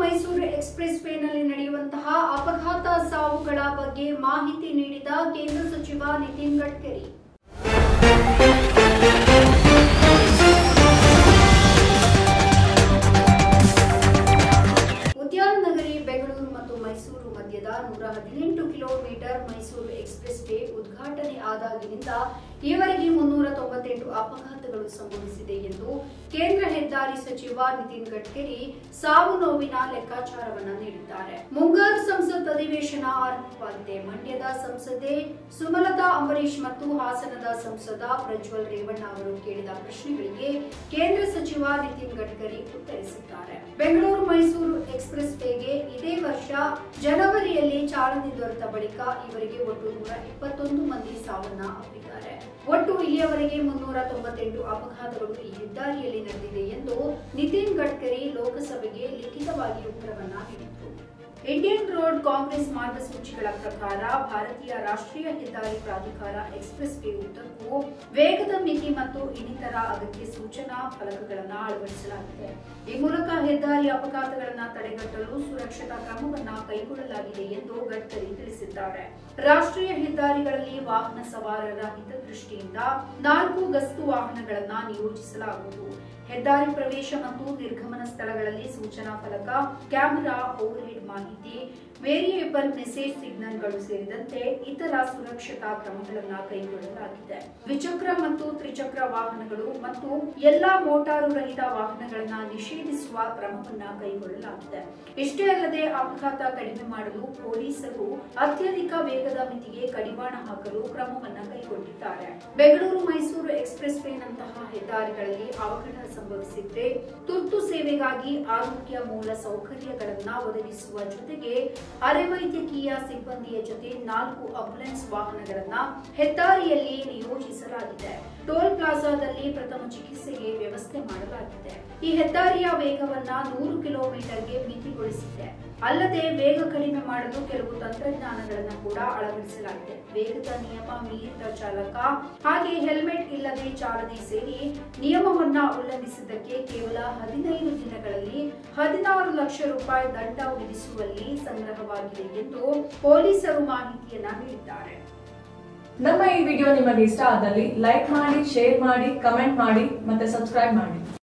Mysuru express ವೇನಲ್ಲಿ ನಡೆಯುವಂತಹ ಅಪಘಾತ ಸಾವುಗಳ ಬಗ್ಗೆ ಮಾಹಿತಿ ನೀಡಿದ ಕೇಂದ್ರ ಸಚಿವ ನಿತಿನ್ ಗಡ್ಕರಿ ಉದ್ಯಾನ ನಗರಿ ಬೆಂಗಳೂರು ಮತ್ತು ಮೈಸೂರು ಮಧ್ಯದ ನೂರ ಹದಿನೆಂಟು ಕಿಲೋಮೀಟರ್ ಮೈಸೂರು ಎಕ್ಸ್ಪ್ರೆಸ್ ವೇ ಉದ್ಘಾಟನೆ ಆದಾಗಿನಿಂದ ಈವರೆಗೆ ಮುನ್ನೂರ ತೊಂಬತ್ತೆಂಟು ಅಪಘಾತಗಳು ಸಂಭವಿಸಿದೆ ಎಂದು ಕೇಂದ್ರ ಹೆದ್ದಾರಿ ಸಚಿವ ನಿತಿನ್ ಗಡ್ಕರಿ ಸಾವು ನೋವಿನ ಲೆಕ್ಕಾಚಾರವನ್ನ ನೀಡಿದ್ದಾರೆ ಮುಂಗಾರು ಸಂಸತ್ ಅಧಿವೇಶನ ಆರಂಭವಾಗಿದೆ ಮಂಡ್ಯದ ಸಂಸದೆ ಸುಮಲತಾ ಅಂಬರೀಶ್ ಮತ್ತು ಹಾಸನದ ಸಂಸದ ಪ್ರಜ್ವಲ್ ರೇವಣ್ಣ ಅವರು ಕೇಳಿದ ಪ್ರಶ್ನೆಗಳಿಗೆ ಕೇಂದ್ರ ಸಚಿವ ನಿತಿನ್ ಗಡ್ಕರಿ ಉತ್ತರಿಸಿದ್ದಾರೆ ಬೆಂಗಳೂರು ಮೈಸೂರು ಎಕ್ಸ್ಪ್ರೆಸ್ ವೇಗೆ ಇದೇ ವರ್ಷ ಜನವರಿಯಲ್ಲಿ ಚಾಲನೆ ದೊರೆತ ಬಳಿಕ ಇವರಿಗೆ ಒಟ್ಟು ನೂರ ಇಪ್ಪತ್ತೊಂದು ಮಂದಿ ಸಾವನ್ನ ಅಪ್ಪಿದ್ದಾರೆ ಒಟ್ಟು ಇಲ್ಲಿಯವರೆಗೆ ಮುನ್ನೂರ ತೊಂಬತ್ತೆಂಟು ಅಪಘಾತಗಳು ಈ ಹೆದ್ದಾರಿಯಲ್ಲಿ ನಡೆದಿದೆ ಎಂದು ನಿತಿನ್ ಗಡ್ಕರಿ ಲೋಕಸಭೆಗೆ ಲಿಖಿತವಾಗಿ ಉತ್ತರವನ್ನ ನೀಡಿದರು ಇಂಡಿಯನ್ ರೋಡ್ ಕಾಂಗ್ರೆಸ್ ಮಾರ್ಗಸೂಚಿಗಳ ಪ್ರಕಾರ ಭಾರತೀಯ ರಾಷ್ಟ್ರೀಯ ಹೆದ್ದಾರಿ ಪ್ರಾಧಿಕಾರ ಎಕ್ಸ್ಪ್ರೆಸ್ ವೇ ಉದ್ದಕ್ಕೂ ವೇಗದ ಮಿತಿ ಮತ್ತು ಇನ್ನಿತರ ಅಗತ್ಯ ಸೂಚನಾ ಫಲಕಗಳನ್ನು ಅಳವಡಿಸಲಾಗಿದೆ ಈ ಮೂಲಕ ಹೆದ್ದಾರಿ ಅಪಘಾತಗಳನ್ನು ತಡೆಗಟ್ಟಲು ಸುರಕ್ಷತಾ ಕ್ರಮವನ್ನ ಕೈಗೊಳ್ಳಲಾಗಿದೆ ಎಂದು ಗಡ್ಕರಿ ತಿಳಿಸಿದ್ದಾರೆ ರಾಷ್ಟ್ರೀಯ ಹೆದ್ದಾರಿಗಳಲ್ಲಿ ವಾಹನ ಸವಾರರ ಹಿತದೃಷ್ಟಿಯಿಂದ ನಾಲ್ಕು ಗಸ್ತು ವಾಹನಗಳನ್ನ ನಿಯೋಜಿಸಲಾಗುವುದು ಹೆದ್ದಾರಿ ಪ್ರವೇಶ ಮತ್ತು ನಿರ್ಗಮನ ಸ್ಥಳಗಳಲ್ಲಿ ಸೂಚನಾ ಫಲಕ ಕ್ಯಾಮೆರಾ ಓವರ್ಹೆಡ್ ಮಾಹಿತಿ ವೇರಿಯೇಬಲ್ ಮೆಸೇಜ್ ಸಿಗ್ನಲ್ಗಳು ಸೇರಿದಂತೆ ಇತರ ಸುರಕ್ಷತಾ ಕ್ರಮಗಳನ್ನು ಕೈಗೊಳ್ಳಲಾಗಿದೆ ದ್ವಿಚಕ್ರ ಮತ್ತು ತ್ರಿಚಕ್ರ ವಾಹನಗಳು ಮತ್ತು ಎಲ್ಲಾ ಮೋಟಾರು ರಹಿತ ವಾಹನಗಳನ್ನ ನಿಷೇಧಿಸುವ ಕ್ರಮವನ್ನ ಕೈಗೊಳ್ಳಲಾಗಿದೆ ಇಷ್ಟೇ ಅಲ್ಲದೆ ಅಪಘಾತ ಕಡಿಮೆ ಮಾಡಲು ಪೊಲೀಸರು ಅತ್ಯಧಿಕ ವೇಗದ ಮಿತಿಗೆ ಕಡಿವಾಣ ಹಾಕಲು ಕ್ರಮವನ್ನ ಕೈಗೊಂಡಿದ್ದಾರೆ ಬೆಂಗಳೂರು ಮೈಸೂರು ಎಕ್ಸ್ಪ್ರೆಸ್ ವೇನಂತಹ ಹೆದ್ದಾರಿಗಳಲ್ಲಿ ಅವಘಡ ಸಂಭವಿಸಿದ್ರೆ ತುರ್ತು ಸೇವೆಗಾಗಿ ಆರೋಗ್ಯ ಮೂಲ ಸೌಕರ್ಯಗಳನ್ನ ಒದಗಿಸುವ ಜೊತೆಗೆ ಅರೆವೈದ್ಯಕೀಯ ಸಿಬ್ಬಂದಿಯ ಜೊತೆ ನಾಲ್ಕು ಆಂಬ್ಯುಲೆನ್ಸ್ ವಾಹನಗಳನ್ನ ಹೆದ್ದಾರಿಯಲ್ಲಿ ನಿಯೋಜಿಸಲಾಗಿದೆ ಟೋಲ್ ಪ್ಲಾಜಾದಲ್ಲಿ ಪ್ರಥಮ ಚಿಕಿತ್ಸೆಗೆ ವ್ಯವಸ್ಥೆ ಮಾಡಲಾಗಿದೆ ಈ ಹೆದ್ದಾರಿಯ ವೇಗವನ್ನ ನೂರು ಕಿಲೋಮೀಟರ್ಗೆ ಮಿತಿಗೊಳಿಸಿದೆ ಅಲ್ಲದೆ ವೇಗ ಕಡಿಮೆ ಮಾಡಲು ಕೆಲವು ತಂತ್ರಜ್ಞಾನಗಳನ್ನು ಕೂಡ ಅಳವಡಿಸಲಾಗಿದೆ ವೇಗದ ನಿಯಮ ಮೀರಿದ ಚಾಲಕ ಹಾಗೆ ಹೆಲ್ಮೆಟ್ ಇಲ್ಲದೆ ಚಾಲನೆ ಸೇರಿ ನಿಯಮವನ್ನ ಉಲ್ಲಂಘಿಸಿದ್ದಕ್ಕೆ ಕೇವಲ ಹದಿನೈದು ದಿನಗಳಲ್ಲಿ ಹದಿನಾರು ಲಕ್ಷ ರೂಪಾಯಿ ದಂಡ ವಿಧಿಸುವಲ್ಲಿ ಸಂಗ್ರಹವಾಗಿದೆ ಎಂದು ಪೊಲೀಸರು ಮಾಹಿತಿಯನ್ನ ನೀಡಿದ್ದಾರೆ ನಮ್ಮ ಈ ವಿಡಿಯೋ ನಿಮಗೆ ಇಷ್ಟ ಆದಲ್ಲಿ ಲೈಕ್ ಮಾಡಿ ಶೇರ್ ಮಾಡಿ ಕಮೆಂಟ್ ಮಾಡಿ ಮತ್ತೆ ಸಬ್ಸ್ಕ್ರೈಬ್ ಮಾಡಿ